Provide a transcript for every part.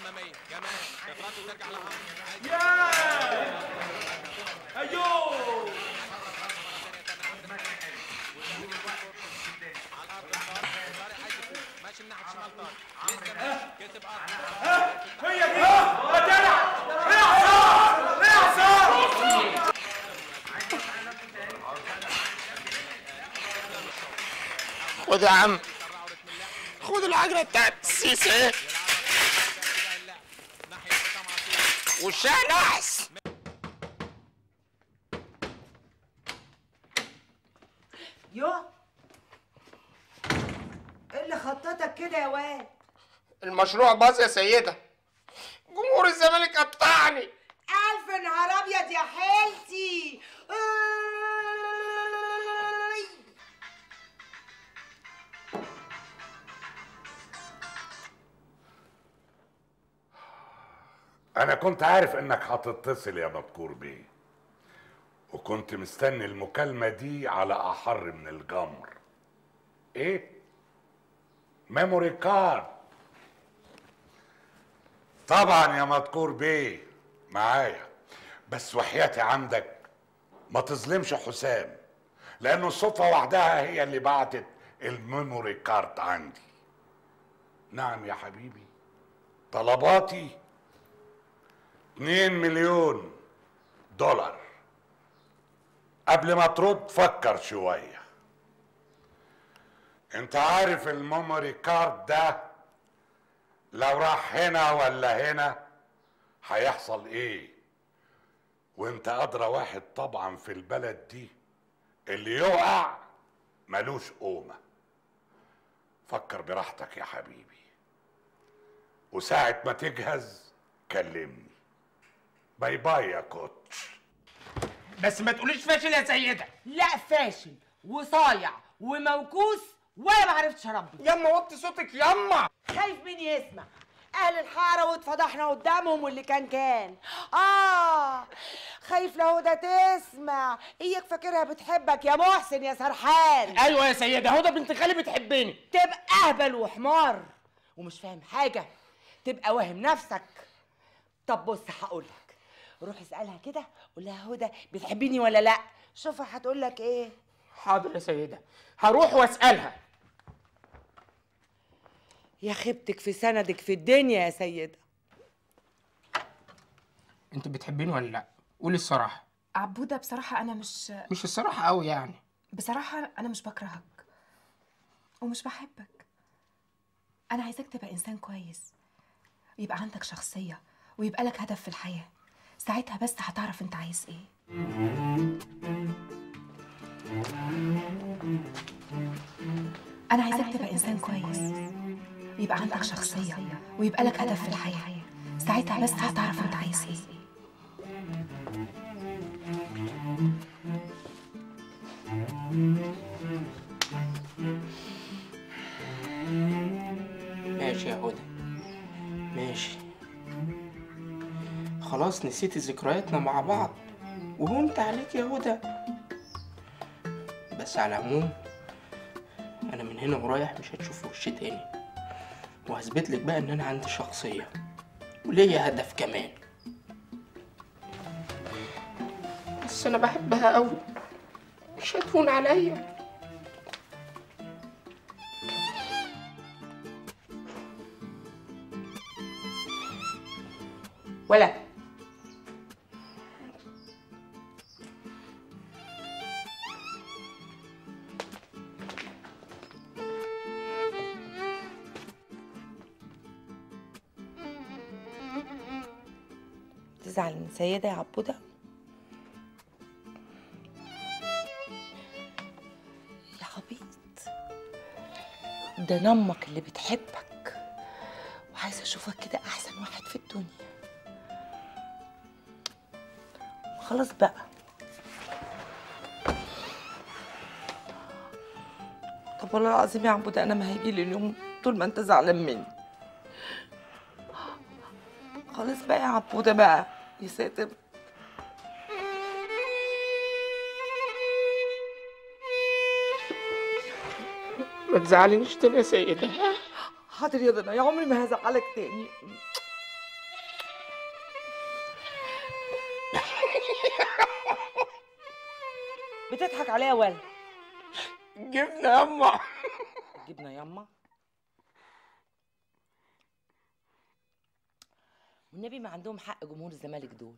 اماميه جمال تفرط وترجع لعمرو يا ايوه على الارض طارق طارق عايز يفوق ماشي من ناحيه الشمال طارق لسه ماشي كسب ارض هي دي يا جدع يا حصان يا حصان خد يا عم خد العجله بتاعت السيسي ناحيه حسام عاشور والشاي نحس يو ايه اللي خطتك كده يا واد المشروع باظ يا سيده جمهور الزمالك قطعني الف نهار ابيض يا حيلتي أي. أنا كنت عارف إنك هتتصل يا مذكور بيه وكنت مستني المكالمة دي على أحر من الجمر إيه؟ ميموري كارد طبعا يا مذكور بيه معايا بس وحياتي عندك ما تظلمش حسام لأنه الصدفة وحدها هي اللي بعتت الميموري كارد عندي نعم يا حبيبي طلباتي 2 مليون دولار قبل ما ترد فكر شوية انت عارف الميموري كارد ده لو راح هنا ولا هنا هيحصل ايه وانت ادرى واحد طبعا في البلد دي اللي يقع ملوش قومة فكر براحتك يا حبيبي وساعة ما تجهز كلمني باي باي يا كوتش بس ما تقوليش فاشل يا سيده لا فاشل وصايع وموكوس ولا ما عرفتش اربي يما وطي صوتك يما خايف مين يسمع اهل الحاره واتفضحنا قدامهم واللي كان كان اه خايف لهدى تسمع اياك فاكرها بتحبك يا محسن يا سرحان ايوه يا سيده هدى بنت خالي بتحبني تبقى اهبل وحمار ومش فاهم حاجه تبقى واهم نفسك طب بص هقولك روح اسالها كده قول لها هدى بتحبيني ولا لا شوفها هتقول لك ايه حاضر يا سيده هروح واسالها يا خيبتك في سندك في الدنيا يا سيده انت بتحبيني ولا لا قولي الصراحه عبودة بصراحة أنا مش مش الصراحه قوي يعني بصراحة أنا مش بكرهك ومش بحبك أنا عايزاك تبقى إنسان كويس ويبقى عندك شخصية ويبقى لك هدف في الحياة ساعتها بس هتعرف أنت عايز إيه أنا عايزاك تبقى إنسان كويس ويبقى عندك شخصية ويبقى لك هدف في الحياة ساعتها بس هتعرف أنت عايز إيه ماشي يا هدى ماشي خلاص نسيت ذكرياتنا مع بعض وهونت عليك يا هدى بس على العموم انا من هنا ورايح مش هتشوف وشي تاني وهثبت لك بقى ان انا عندي شخصيه وليا هدف كمان بس انا بحبها قوي مش هتهون عليا ولا تزعل من سيدة يا عبودة يا عبيط ده نمك اللي بتحبك وعايزة اشوفك كده احسن واحد في الدنيا خلاص بقى طب والله العظيم يا عبودة انا ما هيجي لي اليوم طول ما انت زعلان مني خلاص بقى يا عبودة بقى يا ساتر ما تزعلنيش تاني يا سيدة حاضر يا ضنا يا عمري ما هزعلك تاني بتضحك عليا ولا جبنه يما جبنه ياما والنبي ما عندهم حق جمهور الزمالك دول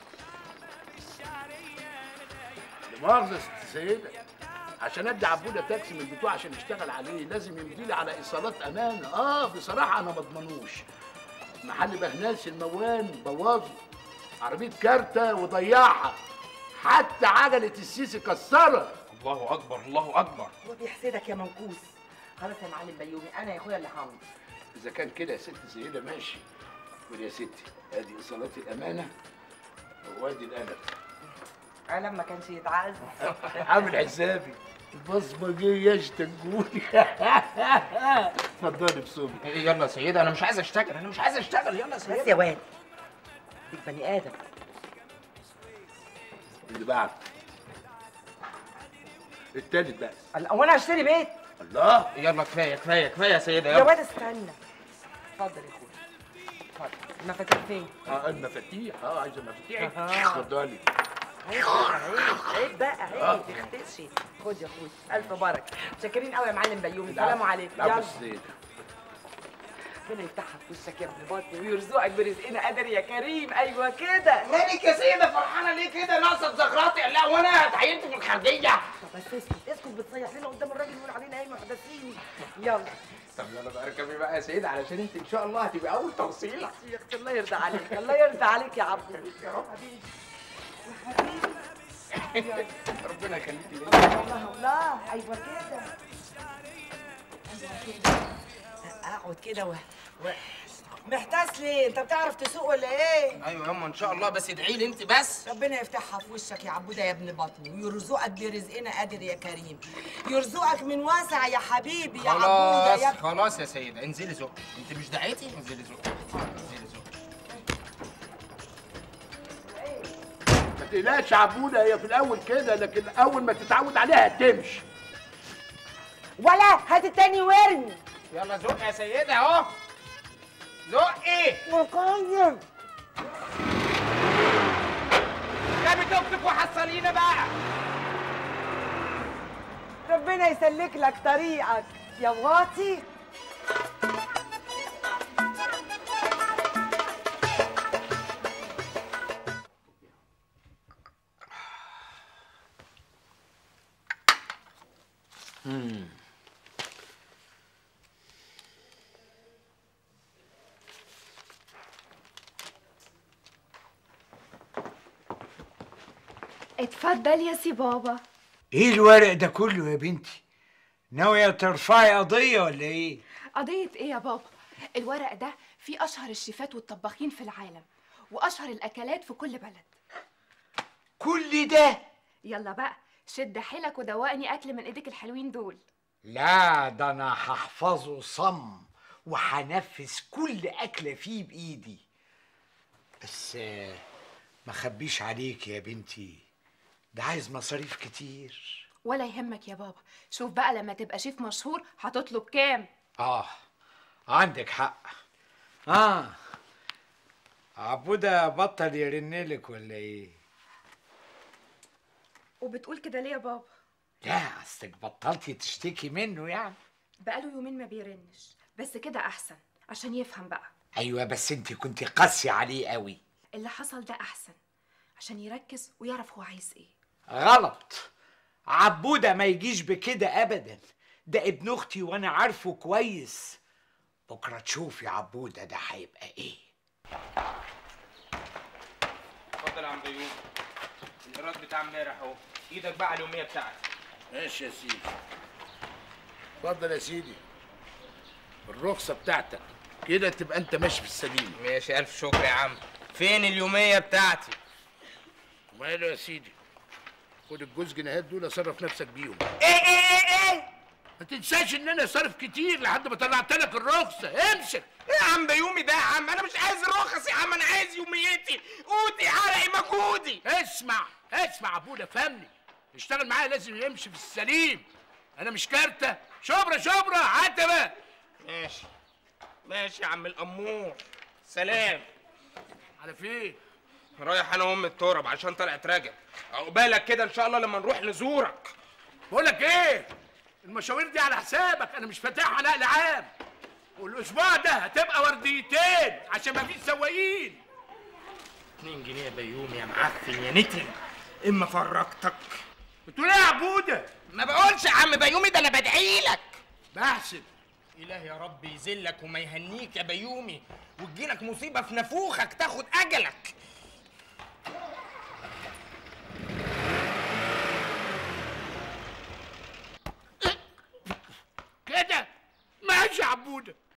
لمؤاخذة يا ست سيدة عشان ادي عبودة تاكسي من بتوع عشان يشتغل عليه لازم يمضي لي على ايصالات امانه اه بصراحه انا ما اضمنوش محل بهناس الموان بوظه عربيه كارته وضيعها حتى عجله السيسي كسرها الله اكبر الله اكبر هو بيحسدك يا منكوس خلاص يا معلم بيومي انا يا اخويا اللي حامل اذا كان كده يا ست سيده ماشي خد يا ستي ادي ايصالات الامانه وادي القلم انا ما كانش يتعز عامل حسابي البصمجيه يشتجوني اتفضلي بسومي يلا يا سيدة انا مش عايز اشتغل انا مش عايز اشتغل يلا يا بس سيدة يا واد ديك بني ادم اللي بعد التالت بقى الله، هو انا هشتري بيت الله يلا كفايه كفايه كفايه يا سيدة يا يلا واد استنى اتفضل يا اخويا اتفضل المفاتيح فين؟ اه المفاتيح اه عايزه مفاتيح أها. اتفضلي عيب بقى عيب عيب بقى عيب تختشي خد يا اخويا الف بركه شاكرين قوي يا معلم بيومي سلام عليكم لا يلا بس سيدة. ربنا يفتحها في وشك يا ابن بطني ويرزقك برزقنا قادر يا كريم ايوه كده مالك يا سيده فرحانه ليه كده ناقصه زغراتي لا وانا اتعينت في الخارجيه طب بس اسكت اسكت بتصيح لنا قدام الراجل يقول علينا ايه محدثين يلا طب يلا بقى اركبي بقى يا سيدة علشان انت ان شاء الله هتبقى اول توصيله يا اختي الله يرضى عليك الله يرضى عليك يا عبد يا رب حبيبي ربنا يخليكي ليا الله الله ايوه كده ايوه كده اقعد كده و... و... محتاس ليه انت بتعرف تسوق ولا ايه ايوه يما ان شاء الله بس ادعي لي انت بس ربنا يفتحها في وشك يا عبوده يا ابن بطني ويرزقك برزقنا قادر يا كريم يرزقك من واسع يا حبيبي يا عبوده يا خلاص ابن خلاص يا سيدة انزلي زق انت مش دعيتي انزلي زق انزلي زق ما تقلقش يا عبودة هي في الاول كده لكن اول ما تتعود عليها تمشي ولا هات التاني وارمي يلا زق يا سيدة اهو زقي مقيم جابي توك وحصلينا بقى ربنا يسلك لك طريقك يا واطي اتفضل يا سي بابا ايه الورق ده كله يا بنتي ناوية ترفعي قضية ولا ايه قضية ايه يا بابا الورق ده فيه اشهر الشيفات والطباخين في العالم واشهر الاكلات في كل بلد كل ده يلا بقى شد حيلك ودوقني اكل من ايديك الحلوين دول لا ده انا هحفظه صم وهنفذ كل اكله فيه بايدي بس آه، ما خبيش عليك يا بنتي ده عايز مصاريف كتير ولا يهمك يا بابا شوف بقى لما تبقى شيف مشهور هتطلب كام اه عندك حق اه عبودة بطل يرنلك ولا ايه وبتقول كده ليه يا بابا لا اصلك بطلتي تشتكي منه يعني بقاله يومين ما بيرنش بس كده احسن عشان يفهم بقى ايوه بس انت كنت قاسية عليه قوي اللي حصل ده احسن عشان يركز ويعرف هو عايز ايه غلط عبودة ما يجيش بكده ابدا ده ابن اختي وانا عارفه كويس بكره تشوفي عبودة ده هيبقى ايه اتفضل يا عم بيومي الايراد بتاع امبارح اهو ايدك بقى على اليوميه بتاعتي ماشي يا سيدي اتفضل يا سيدي الرخصة بتاعتك كده تبقى انت ماشي في السليم ماشي الف شكر يا عم فين اليوميه بتاعتي وماله يا سيدي خد الجوز جنيهات دول صرف نفسك بيهم ايه ايه ايه ايه ما تنساش ان انا صارف كتير لحد ما طلعت لك الرخصة امسك ايه يا عم بيومي ده يا عم انا مش عايز الرخص يا عم انا عايز يوميتي قوتي عرقي مجهودي اسمع اسمع ابونا فهمني اشتغل معايا لازم يمشي في السليم انا مش كارتة شبرا شبرا عتبة ماشي ماشي يا عم الامور سلام على فين رايح انا وام التراب عشان طلعت راجع عقبالك كده ان شاء الله لما نروح نزورك بقول لك ايه المشاوير دي على حسابك انا مش فاتحها نقل عام والاسبوع ده هتبقى ورديتين عشان ما فيش سواقين 2 جنيه يا بيومي يا معفن يا نتن اما فرجتك بتقول ايه يا عبوده ما بقولش يا عم بيومي ده انا بدعي لك بحسب إله يا رب يذلك وما يهنيك يا بيومي وتجيلك مصيبة في نافوخك تاخد أجلك كده ماشي يا عبوده